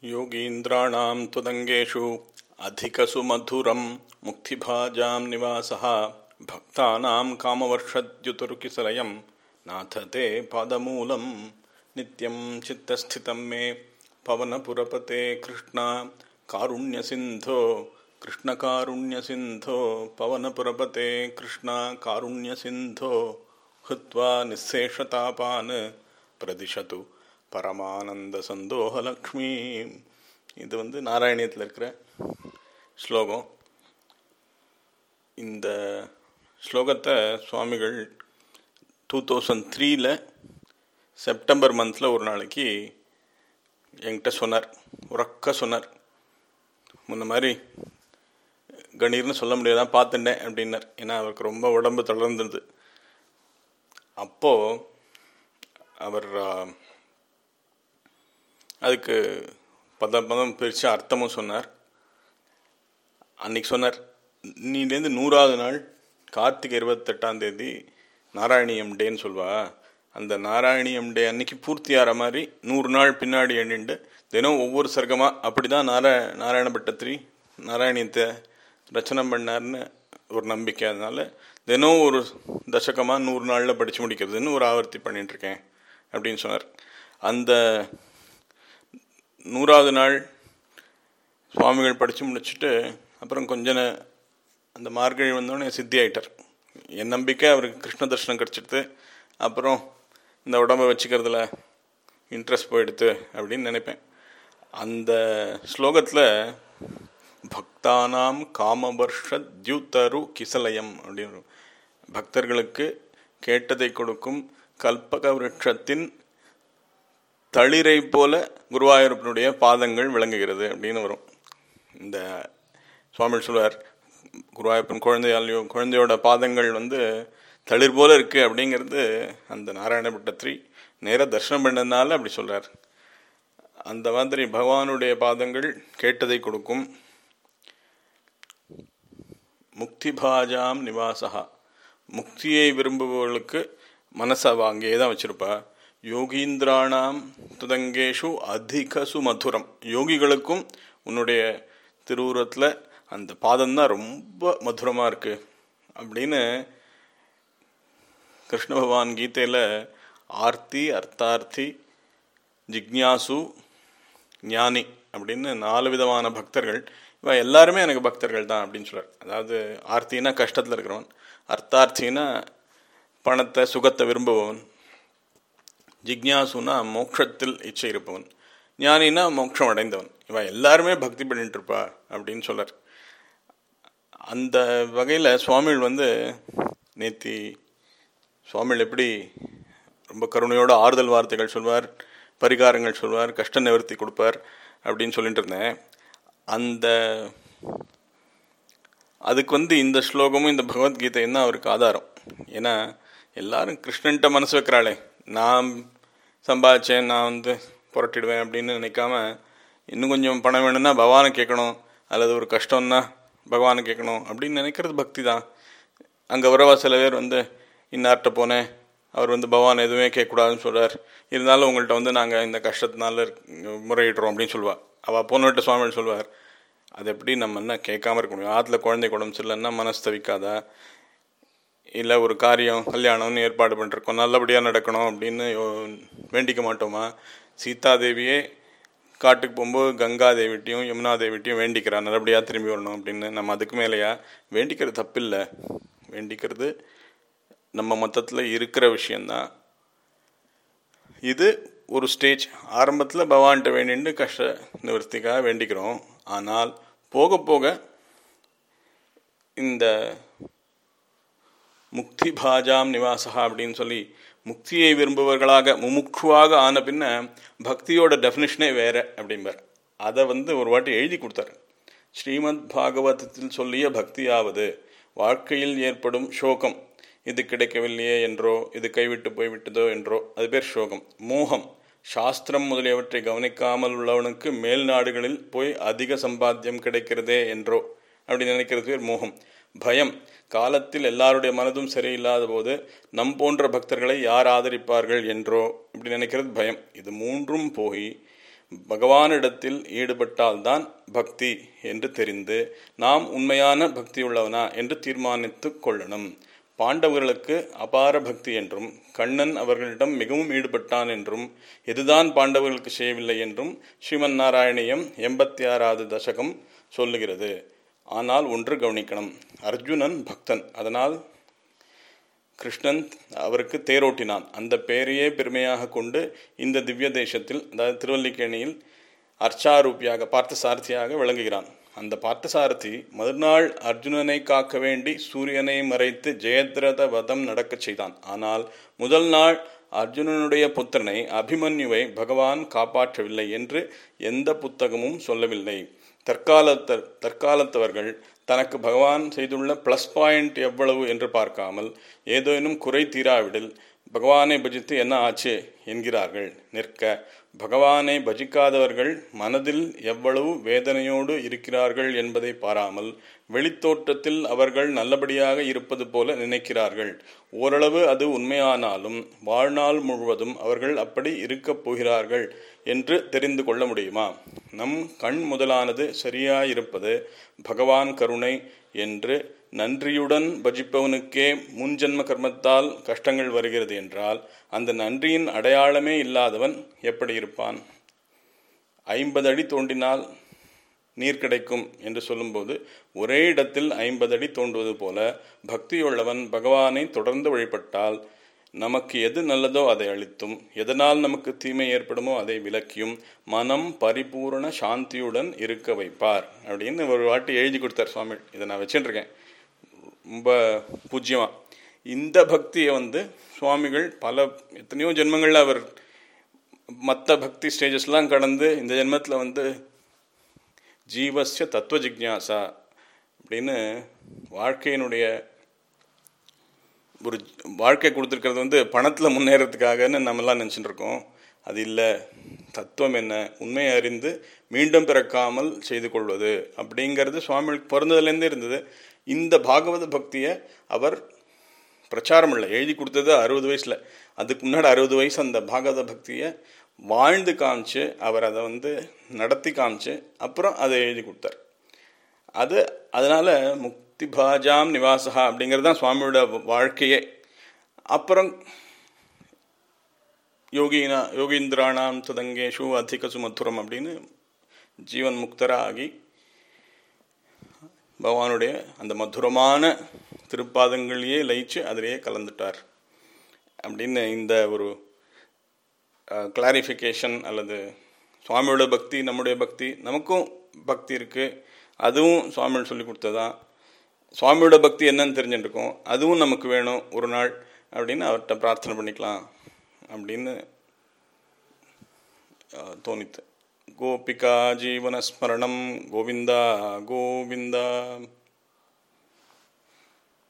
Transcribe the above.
योगीन्द्राणां त्वदङ्गेषु अधिकसु मधुरं मुक्तिभाजां निवासः भक्तानां कामवर्षद्युतुर्किसलयं नाथ ते पादमूलं नित्यं चित्तस्थितं मे पवनपुरपते कृष्ण कारुण्यसिन्धो कृष्णकारुण्यसिन्धो पवनपुरपते कृष्ण कारुण्यसिन्धो हृत्वा निःशेषतापान् பிரதிஷது பரமானந்த சந்தோகலக்ஷ்மி இது வந்து நாராயணியத்தில் இருக்கிற ஸ்லோகம் இந்த ஸ்லோகத்தை சுவாமிகள் டூ தௌசண்ட் த்ரீல செப்டம்பர் மந்தில் ஒரு நாளைக்கு என்கிட்ட சொன்னார் உறக்க சொன்னார் முன்ன மாதிரி கணீர்னு சொல்ல முடியாதான் பார்த்துட்டேன் அப்படின்னார் ஏன்னா அவருக்கு ரொம்ப உடம்பு தளர்ந்தது அப்போது அவர் அதுக்கு பத பதம் பிரித்து அர்த்தமும் சொன்னார் அன்னைக்கு சொன்னார் நீலேருந்து நூறாவது நாள் கார்த்திகை இருபத்தெட்டாம் தேதி நாராயணியம் டேன்னு சொல்வா அந்த நாராயணியம் டே அன்னைக்கு பூர்த்தி ஆகிற மாதிரி நூறு நாள் பின்னாடி எண்ணிண்டு தினம் ஒவ்வொரு சர்க்கமாக அப்படி தான் நாரா நாராயண பட்டத்திரி நாராயணியத்தை ரச்சனை பண்ணார்னு ஒரு நம்பிக்கை அதனால தினம் ஒரு தசகமாக நூறு நாளில் படித்து முடிக்கிறதுன்னு ஒரு ஆவர்த்தி பண்ணிட்டுருக்கேன் அப்படின்னு சொன்னார் அந்த நூறாவது நாள் சுவாமிகள் படித்து முடிச்சுட்டு அப்புறம் கொஞ்ச அந்த மார்கழி வந்தோடனே சித்தி ஆயிட்டார் என் நம்பிக்கை அவருக்கு கிருஷ்ண தர்ஷனம் கிடச்சிடுது அப்புறம் இந்த உடம்பை வச்சுக்கிறதுல இன்ட்ரெஸ்ட் போயிடுது அப்படின்னு நினைப்பேன் அந்த ஸ்லோகத்தில் பக்தானாம் காமவர்ஷ தியுத்தரு கிசலயம் அப்படின்னு பக்தர்களுக்கு கேட்டதை கொடுக்கும் கல்பக விருட்சத்தின் தளிரை போல குருவாயூரப்பனுடைய பாதங்கள் விளங்குகிறது அப்படின்னு வரும் இந்த சுவாமி சொல்வார் குருவாயூரப்பன் குழந்தையாலையோ குழந்தையோட பாதங்கள் வந்து தளிர் போல இருக்கு அப்படிங்கிறது அந்த நாராயண பட்டத்திரி நேராக தர்ஷனம் பண்ணதுனால அப்படி சொல்றார் அந்த மாதிரி பகவானுடைய பாதங்கள் கேட்டதை கொடுக்கும் முக்தி பாஜாம் நிவாசகா முக்தியை விரும்புபவர்களுக்கு மனசை அங்கேயே தான் வச்சிருப்பா யோகீந்திராணாம் துதங்கேஷு அதிகசு மதுரம் யோகிகளுக்கும் உன்னுடைய திருவுருவத்தில் அந்த பாதம் தான் ரொம்ப மதுரமாக இருக்குது அப்படின்னு கிருஷ்ண பகவான் கீதையில் ஆர்த்தி அர்த்தார்த்தி ஜிக்ஞாசு ஞானி அப்படின்னு நாலு விதமான பக்தர்கள் இவன் எல்லாருமே எனக்கு பக்தர்கள் தான் அப்படின்னு சொல்கிறார் அதாவது ஆர்த்தினா கஷ்டத்தில் இருக்கிறவன் அர்த்தார்த்தினா பணத்தை சுகத்தை விரும்புபவன் ஜிக்ஞாசுனா மோட்சத்தில் இச்சை இருப்பவன் ஞானினா மோட்சம் அடைந்தவன் இவன் எல்லாருமே பக்தி பண்ணிட்டு இருப்பா அப்படின்னு சொல்றார் அந்த வகையில் சுவாமிகள் வந்து நேத்தி சுவாமிகள் எப்படி ரொம்ப கருணையோட ஆறுதல் வார்த்தைகள் சொல்வார் பரிகாரங்கள் சொல்வார் கஷ்ட நிவர்த்தி கொடுப்பார் அப்படின்னு சொல்லிட்டு இருந்தேன் அந்த அதுக்கு வந்து இந்த ஸ்லோகமும் இந்த பகவத்கீதையும் தான் அவருக்கு ஆதாரம் ஏன்னா எல்லாரும் கிருஷ்ணன்ட்ட மனசு வைக்கிறாளே நான் சம்பாதிச்சேன் நான் வந்து புரட்டிடுவேன் அப்படின்னு நினைக்காம இன்னும் கொஞ்சம் பணம் வேணும்னா பகவானை கேட்கணும் அல்லது ஒரு கஷ்டம்னா பகவானை கேட்கணும் அப்படின்னு நினைக்கிறது பக்தி தான் அங்கே வரவா சில பேர் வந்து இன்னார்கிட்ட போனேன் அவர் வந்து பகவான் எதுவுமே கேட்கக்கூடாதுன்னு சொல்கிறார் இருந்தாலும் உங்கள்கிட்ட வந்து நாங்கள் இந்த கஷ்டத்தினால முறையிடுறோம் அப்படின்னு சொல்லுவாள் அவள் போனவர்கிட்ட சுவாமி சொல்வார் அது எப்படி நம்ம என்ன கேட்காம இருக்க முடியும் ஆற்றுல குழந்தை உடம்பு சரியில்லைன்னா மனசு தவிக்காதா இல்லை ஒரு காரியம் கல்யாணம்னு ஏற்பாடு பண்ணிருக்கோம் நல்லபடியாக நடக்கணும் அப்படின்னு வேண்டிக்க மாட்டோமா சீதாதேவியே காட்டுக்கு போகும்போது கங்கா தேவிட்டையும் யமுனா தேவிட்டையும் வேண்டிக்கிறா நல்லபடியாக திரும்பி வரணும் அப்படின்னு நம்ம அதுக்கு மேலேயா வேண்டிக்கிறது தப்பில்லை வேண்டிக்கிறது நம்ம மொத்தத்தில் இருக்கிற விஷயந்தான் இது ஒரு ஸ்டேஜ் ஆரம்பத்தில் பகவான்கிட்ட வேண்டிட்டு கஷ்ட நிவர்த்திக்காக வேண்டிக்கிறோம் ஆனால் போக போக இந்த முக்தி பாஜாம் நிவாசா அப்படின்னு சொல்லி முக்தியை விரும்புவர்களாக முமுட்சுவாக ஆன பின்ன பக்தியோட டெஃபினிஷனே வேற அப்படிம்பார் அதை வந்து ஒரு வாட்டி எழுதி கொடுத்தார் ஸ்ரீமத் பாகவதத்தில் சொல்லிய பக்தியாவது வாழ்க்கையில் ஏற்படும் சோகம் இது கிடைக்கவில்லையே என்றோ இது கைவிட்டு போய்விட்டதோ என்றோ அது பேர் சோகம் மோகம் சாஸ்திரம் முதலியவற்றை கவனிக்காமல் உள்ளவனுக்கு மேல் நாடுகளில் போய் அதிக சம்பாத்தியம் கிடைக்கிறதே என்றோ அப்படி நினைக்கிறது பேர் மோகம் பயம் காலத்தில் எல்லாருடைய மனதும் சரியில்லாத போது நம் போன்ற பக்தர்களை யார் ஆதரிப்பார்கள் என்றோ இப்படி நினைக்கிறது பயம் இது மூன்றும் போய் பகவானிடத்தில் ஈடுபட்டால்தான் பக்தி என்று தெரிந்து நாம் உண்மையான பக்தியுள்ளவனா என்று தீர்மானித்து கொள்ளணும் பாண்டவர்களுக்கு அபார பக்தி என்றும் கண்ணன் அவர்களிடம் மிகவும் ஈடுபட்டான் என்றும் எதுதான் பாண்டவர்களுக்கு செய்யவில்லை என்றும் ஸ்ரீமன் நாராயணியம் எண்பத்தி ஆறாவது தசகம் சொல்லுகிறது ஆனால் ஒன்று கவனிக்கணும் அர்ஜுனன் பக்தன் அதனால் கிருஷ்ணன் அவருக்கு தேரோட்டினான் அந்த பெயரையே பெருமையாக கொண்டு இந்த திவ்ய தேசத்தில் அதாவது திருவல்லிக்கேணியில் அர்ச்சாரூபியாக பார்த்தசாரதியாக விளங்குகிறான் அந்த பார்த்தசாரதி மறுநாள் அர்ஜுனனை காக்க வேண்டி சூரியனை மறைத்து ஜெயத்ரத வதம் நடக்கச் செய்தான் ஆனால் முதல் நாள் அர்ஜுனனுடைய புத்திரனை அபிமன்யுவை பகவான் காப்பாற்றவில்லை என்று எந்த புத்தகமும் சொல்லவில்லை தற்காலத்த தற்காலத்தவர்கள் தனக்கு பகவான் செய்துள்ள ப்ளஸ் பாயிண்ட் எவ்வளவு என்று பார்க்காமல் ஏதேனும் குறை தீராவிடில் பகவானை பஜித்து என்ன ஆச்சு என்கிறார்கள் நிற்க பகவானை பஜிக்காதவர்கள் மனதில் எவ்வளவு வேதனையோடு இருக்கிறார்கள் என்பதை பாராமல் வெளித்தோற்றத்தில் அவர்கள் நல்லபடியாக இருப்பது போல நினைக்கிறார்கள் ஓரளவு அது உண்மையானாலும் வாழ்நாள் முழுவதும் அவர்கள் அப்படி இருக்கப் போகிறார்கள் என்று தெரிந்து கொள்ள முடியுமா நம் கண் முதலானது சரியாயிருப்பது பகவான் கருணை என்று நன்றியுடன் பஜிப்பவனுக்கே முன்ஜென்ம கர்மத்தால் கஷ்டங்கள் வருகிறது என்றால் அந்த நன்றியின் அடையாளமே இல்லாதவன் எப்படி இருப்பான் ஐம்பது அடி தோண்டினால் நீர் கிடைக்கும் என்று சொல்லும்போது ஒரே இடத்தில் ஐம்பது அடி தோண்டுவது போல பக்தியுள்ளவன் பகவானை தொடர்ந்து வழிபட்டால் நமக்கு எது நல்லதோ அதை அளித்தும் எதனால் நமக்கு தீமை ஏற்படுமோ அதை விலக்கியும் மனம் பரிபூரண சாந்தியுடன் இருக்க வைப்பார் அப்படின்னு ஒரு வாட்டி எழுதி கொடுத்தார் சுவாமி இதை நான் வச்சுட்டுருக்கேன் ரொம்ப பூஜ்யமாக இந்த பக்தியை வந்து சுவாமிகள் பல எத்தனையோ ஜென்மங்களில் அவர் மற்ற பக்தி ஸ்டேஜஸ்லாம் கடந்து இந்த ஜென்மத்தில் வந்து ஜீவஸ்ய தத்துவ ஜிக்யாசா அப்படின்னு வாழ்க்கையினுடைய ஒரு வாழ்க்கை கொடுத்துருக்கிறது வந்து பணத்தில் முன்னேறதுக்காகன்னு நம்மலாம் நினச்சிட்டு இருக்கோம் அது இல்லை தத்துவம் என்ன உண்மையை அறிந்து மீண்டும் பிறக்காமல் செய்து கொள்வது அப்படிங்கிறது சுவாமிகளுக்கு பிறந்ததுலேருந்தே இருந்தது இந்த பாகவத பக்தியை அவர் பிரச்சாரம் இல்லை எழுதி கொடுத்தது அறுபது வயசில் அதுக்கு முன்னாடி அறுபது வயசு அந்த பாகவத பக்தியை வாழ்ந்து காமிச்சு அவர் அதை வந்து நடத்தி காமிச்சு அப்புறம் அதை எழுதி கொடுத்தார் அது அதனால் முக்தி பாஜாம் நிவாசகா அப்படிங்கிறது தான் சுவாமியோட வாழ்க்கையே அப்புறம் யோகினா யோகீந்திராணாம் ததங்கேஷு அதிக சுமத்துரம் அப்படின்னு ஜீவன் முக்தராகி பகவானுடைய அந்த மதுரமான திருப்பாதங்களையே லயிச்சு அதிலேயே கலந்துட்டார் அப்படின்னு இந்த ஒரு கிளாரிஃபிகேஷன் அல்லது சுவாமியோட பக்தி நம்முடைய பக்தி நமக்கும் பக்தி இருக்குது அதுவும் சுவாமியோட சொல்லி கொடுத்ததான் சுவாமியோட பக்தி என்னன்னு தெரிஞ்சுட்டுருக்கோம் அதுவும் நமக்கு வேணும் ஒரு நாள் அப்படின்னு அவர்கிட்ட பிரார்த்தனை பண்ணிக்கலாம் அப்படின்னு தோணித்து கோபிகா ஜீவனஸ்மரணம் கோவிந்தா கோவிந்தா